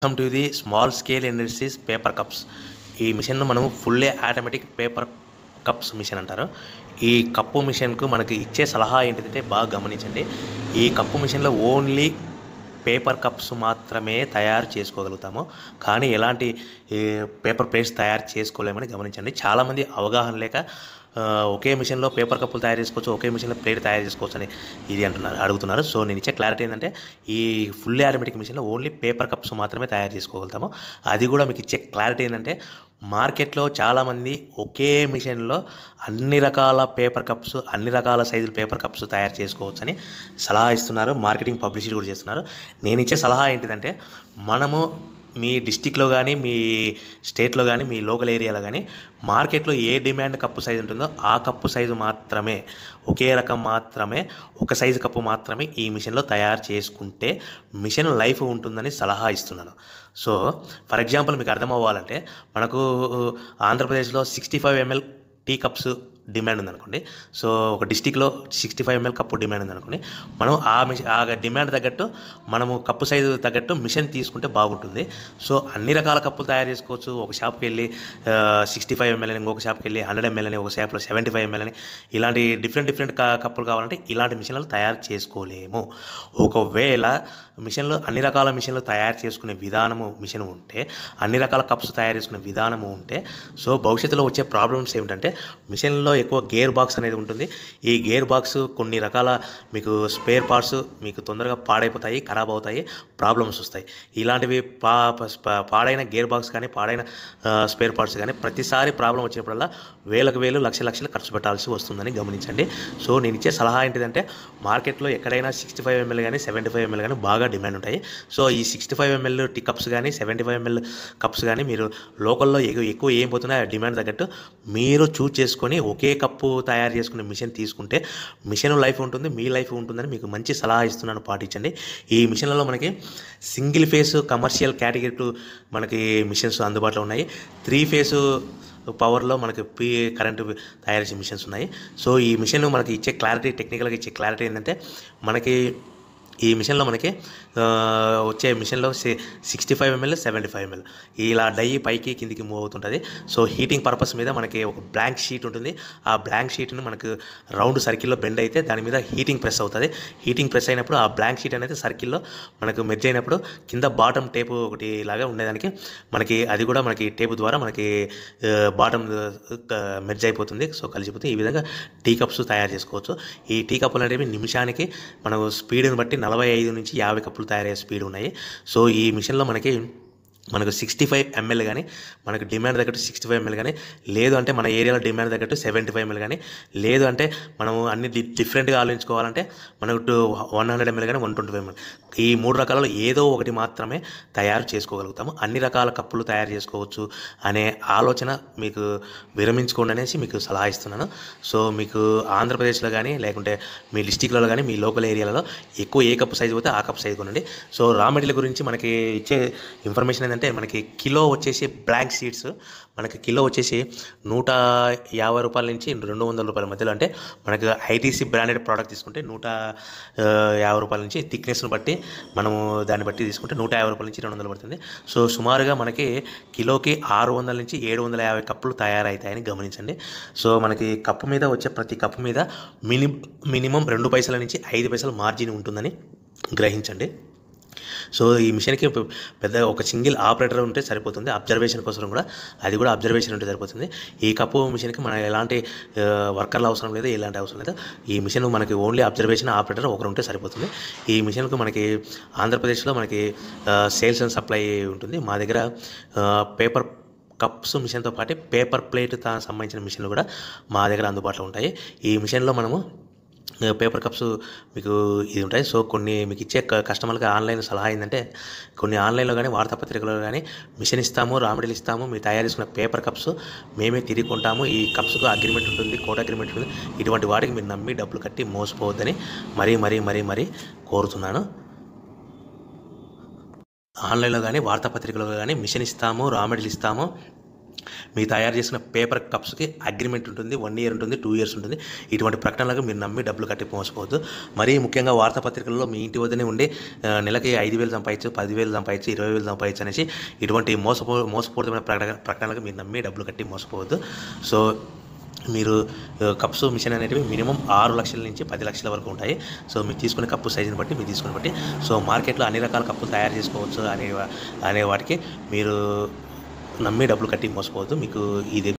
come to the small scale industries paper cups ఈ machine మనం fully automatic paper cups machine అంటారు ఈ cup మిషన్కు మనకి ఇచ్చే సలహా ఏంటిదంటే బాగా గమనించండి ఈ కప్పు మిషన్లో ఓన్లీ పేపర్ కప్స్ మాత్రమే తయారు చేసుకోగలుగుతాము కానీ ఎలాంటి ఈ పేపర్ ప్లేట్స్ తయారు చేసుకోలేమని గమనించండి చాలామంది అవగాహన లేక ఆ, ఒకే మిషన్లో పేపర్ కప్పులు తయారు చేసుకోవచ్చు ఒకే మిషన్లో ప్లేట్ తయారు చేసుకోవచ్చు అని ఇది అంటున్నారు అడుగుతున్నారు సో నేను ఇచ్చే క్లారిటీ ఏంటంటే ఈ ఫుల్లీ ఆటోమేటిక్ మిషన్లో ఓన్లీ పేపర్ కప్స్ మాత్రమే తయారు చేసుకోగలుగుతాము అది కూడా మీకు ఇచ్చే క్లారిటీ ఏంటంటే మార్కెట్లో చాలామంది ఒకే మిషన్లో అన్ని రకాల పేపర్ కప్స్ అన్ని రకాల సైజుల పేపర్ కప్స్ తయారు చేసుకోవచ్చని సలహా ఇస్తున్నారు మార్కెటింగ్ పబ్లిసిటీ కూడా చేస్తున్నారు నేను ఇచ్చే సలహా ఏంటిదంటే మనము మీ డిస్టిక్లో కానీ మీ స్టేట్లో కానీ మీ లోకల్ ఏరియాలో కానీ మార్కెట్లో ఏ డిమాండ్ కప్పు సైజు ఉంటుందో ఆ కప్పు సైజు మాత్రమే ఒకే రకం మాత్రమే ఒక సైజు కప్పు మాత్రమే ఈ మిషన్లో తయారు చేసుకుంటే మిషన్ లైఫ్ ఉంటుందని సలహా ఇస్తున్నాను సో ఫర్ ఎగ్జాంపుల్ మీకు అర్థం అవ్వాలంటే మనకు ఆంధ్రప్రదేశ్లో sixty five ML tea cups demand ఉందనుకోండి సో ఒక డిస్టిక్లో sixty five ML cup demand ఉందనుకోండి మనం ఆ మిషన్ ఆ డిమాండ్ తగ్గట్టు మనము కప్పు సైజు తగ్గట్టు మిషన్ తీసుకుంటే బాగుంటుంది సో అన్ని రకాల కప్పులు తయారు చేసుకోవచ్చు ఒక షాప్కి వెళ్ళి సిక్స్టీ ఫైవ్ ఎంఎల్ అని ఇంకొక షాప్కి వెళ్ళి హండ్రెడ్ ఎంఎల్ అని ఒక షాప్లో సెవెంటీ ఫైవ్ ఎంఎల్ అని ఇలాంటి డిఫరెంట్ డిఫరెంట్ కప్పులు కావాలంటే ఇలాంటి మిషన్లు తయారు చేసుకోలేము ఒకవేళ మిషన్లు అన్ని రకాల మిషన్లు తయారు చేసుకునే విధానము మిషన్ ఉంటే అన్ని రకాల కప్స్ తయారు చేసుకునే విధానము ఉంటే సో భవిష్యత్తులో వచ్చే ప్రాబ్లమ్స్ ఏమిటంటే మిషన్లో ఎక్కువ గేర్ బాక్స్ అనేది ఉంటుంది ఈ గేర్ బాక్స్ కొన్ని రకాల మీకు స్పేర్ పార్ట్స్ మీకు తొందరగా పాడైపోతాయి ఖరాబ్ అవుతాయి ప్రాబ్లమ్స్ వస్తాయి ఇలాంటివి పా పా- పాడైన గేర్ బాక్స్ కానీ పాడైన స్పేర్ పార్ట్స్ కానీ ప్రతిసారి ప్రాబ్లం వచ్చినప్పుడల్లా వేలకు వేలు లక్ష లక్షలు ఖర్చు పెట్టాల్సి వస్తుందని గమనించండి సో నేను ఇచ్చే సలహా ఏంటిదంటే మార్కెట్లో ఎక్కడైనా సిక్స్టీ ఫైవ్ ఎంఎల్ కానీ సెవెంటీ ఫైవ్ ఎంఎల్ కానీ బాగా డిమాండ్ ఉంటాయి సో ఈ sixty five ML tea cups కానీ సెవెంటీ ఫైవ్ ఎంఎల్ కప్స్ కానీ మీరు లోకల్లో ఎక్కువ ఎక్కువ ఏం పోతున్నాయో ఆ డిమాండ్ తగ్గట్టు మీరు చూస్ చేసుకొని ఒకే కప్పు తయారు చేసుకునే మిషన్ తీసుకుంటే మిషన్ లైఫ్ ఉంటుంది మీ లైఫ్ ఉంటుందని మీకు మంచి సలహా ఇస్తున్నాను పాటించండి ఈ మిషన్లలో మనకి single phase commercial category two మనకి మిషన్స్ అందుబాటులో ఉన్నాయి త్రీ ఫేస్ పవర్లో మనకి పీ కరెంటు తయారు చేసే మిషన్స్ ఉన్నాయి సో ఈ మిషన్ మనకి ఇచ్చే క్లారిటీ టెక్నికల్గా ఇచ్చే క్లారిటీ ఏంటంటే మనకి ఈ మిషన్లో మనకి ఆ, వచ్చే మిషన్లో sixty five ML seventy five ML ఇలా డై పైకి కిందికి మూవ్ అవుతుంటుంది సో హీటింగ్ పర్పస్ మీద మనకి ఒక బ్లాంక్ షీట్ ఉంటుంది ఆ బ్లాంక్ షీట్ని మనకు రౌండ్ సర్కిల్లో బెండ్ అయితే దాని మీద హీటింగ్ ప్రెస్ అవుతుంది హీటింగ్ ప్రెస్ అయినప్పుడు ఆ బ్లాంక్ షీట్ అనేది సర్కిల్లో మనకు మెర్జ్ అయినప్పుడు కింద బాటమ్ టేపు ఒకటి లాగా ఉండేదానికి మనకి అది కూడా మనకి టేపు ద్వారా మనకి బాటమ్ మెర్జ్ అయిపోతుంది సో కలిసిపోతుంది ఈ విధంగా టీ కప్స్ తయారు చేసుకోవచ్చు ఈ టీ కప్పులు అనేవి నిమిషానికి మనకు స్పీడ్ని బట్టి నలభై ఐదు నుంచి యాభై కప్పులు తయారయ్యే స్పీడ్ ఉన్నాయి సో ఈ మిషన్లో మనకి మనకు సిక్స్టీ ఫైవ్ ఎంఎల్ కానీ మనకు డిమాండ్ తగ్గట్టు సిక్స్టీ ఫైవ్ ఎంఎల్ కానీ లేదు అంటే మన ఏరియాలో డిమాండ్ తగ్గట్టు సెవెంటీ ఫైవ్ ఎంఎల్ కానీ లేదు అంటే మనము అన్ని డి- డిఫరెంట్గా ఆలోచించుకోవాలంటే మనకు టూ వన్ హండ్రెడ్ ఎంఎల్ కానీ వన్ ట్వంటీ ఫైవ్ ఎంఎల్ ఈ మూడు రకాలలో ఏదో ఒకటి మాత్రమే తయారు చేసుకోగలుగుతాము అన్ని రకాల కప్పులు తయారు చేసుకోవచ్చు అనే ఆలోచన మీకు విరమించుకోండి అనేసి మీకు సలహా ఇస్తున్నాను సో మీకు ఆంధ్రప్రదేశ్లో కానీ లేకుంటే మీ డిస్టిక్లలో కానీ మీ లోకల్ ఏరియాలలో ఎక్కువ ఏ కప్పు సైజు పోతే ఆ కప్పు సైజు కొనండి సో రా మెటీరియల్ గురించి మనకి ఇచ్చే ఇన్ఫర్మేషన్ ఏంటంటే మనకి కిలో వచ్చేసి బ్లాంక్ సీడ్స్ మనకి కిలో వచ్చేసి నూట యాభై రూపాయల నుంచి రెండు వందల రూపాయల మధ్యలో అంటే మనకు ఐటీసీ బ్రాండెడ్ ప్రోడక్ట్ తీసుకుంటే నూట ఆ, యాభై రూపాయల నుంచి థిక్నెస్ను బట్టి మనము దాన్ని బట్టి తీసుకుంటే నూట యాభై రూపాయల నుంచి రెండు వందలు పడుతుంది సో సుమారుగా మనకి కిలోకి ఆరు వందల నుంచి ఏడు వందల యాభై కప్పులు తయారవుతాయని గమనించండి సో మనకి కప్పు మీద వచ్చే ప్రతి కప్పు మీద మిని మినిమం రెండు పైసల నుంచి ఐదు పైసలు మార్జిన్ ఉంటుందని గ్రహించండి సో ఈ మిషన్కి పె- పెద్ద ఒక సింగిల్ ఆపరేటర్ ఉంటే సరిపోతుంది అబ్జర్వేషన్ కోసం కూడా అది కూడా అబ్జర్వేషన్ ఉంటే సరిపోతుంది ఈ కప్పు మిషన్కి మన ఎలాంటి ఆ, వర్కర్లు అవసరం లేదు ఎలాంటి అవసరం లేదు ఈ మిషన్ మనకి ఓన్లీ అబ్జర్వేషన్ ఆపరేటర్ ఒకరు ఉంటే సరిపోతుంది ఈ మిషన్కు మనకి ఆంధ్రప్రదేశ్లో మనకి సేల్స్ అండ్ సప్లై ఉంటుంది మా దగ్గర పేపర్ కప్స్ మిషన్తో పాటు పేపర్ ప్లేట్ తా సంబంధించిన మిషన్లు కూడా మా దగ్గర అందుబాటులో ఉంటాయి ఈ మిషన్లో మనము పేపర్ కప్స్ మీకు ఇది ఉంటాయి సో కొన్ని మీకు ఇచ్చే క- కస్టమర్కి ఆన్లైన్ సలహా ఏంటంటే కొన్ని ఆన్లైన్లో కానీ వార్తాపత్రికలో కానీ మిషన్ ఇస్తాము రా మెటీరియల్ ఇస్తాము మీరు తయారు చేసుకున్న పేపర్ కప్స్ మేమే తిరిగి కొంటాము ఈ కప్స్కు అగ్రిమెంట్ ఉంటుంది కోట్ అగ్రిమెంట్ ఉంటుంది ఇటువంటి వాటికి మీరు నమ్మి డబ్బులు కట్టి మోసపోవద్దని మరీ మరీ మరీ మరీ కోరుతున్నాను ఆన్లైన్లో కానీ వార్తాపత్రికలో కానీ మిషన్ ఇస్తాము రా మెటీరియల్ ఇస్తాము మీ తయారు చేసిన పేపర్ కప్స్కి అగ్రిమెంట్ ఉంటుంది వన్ ఇయర్ ఉంటుంది టూ ఇయర్స్ ఉంటుంది ఇటువంటి ప్రకటనలకు మీరు నమ్మి డబ్బులు కట్టి మోసపోవద్దు మరీ ముఖ్యంగా వార్తాపత్రికల్లో మీ ఇంటి వద్దనే ఉండి ఆ, నెలకి ఐదు వేలు సంపాదించు పదివేలు సంపాదించు ఇరవై వేలు సంపాదించు అనేసి ఇటువంటి మోసపో మోసపూరితమైన ప్రకటన ప్రకటనలకు మీరు నమ్మి డబ్బులు కట్టి మోసపోవద్దు సో మీరు ఆ, కప్స్ మిషన్ అనేటివి మినిమం ఆరు లక్షల నుంచి పది లక్షల వరకు ఉంటాయి సో మీరు తీసుకునే కప్పు సైజుని బట్టి మీరు తీసుకుని బట్టి సో మార్కెట్లో అన్ని రకాల కప్పులు తయారు చేసుకోవచ్చు అనే వా- అనే వాటికి మీరు నమ్మి డబ్బులు కట్టి మోసపోవద్దు మీకు ఇది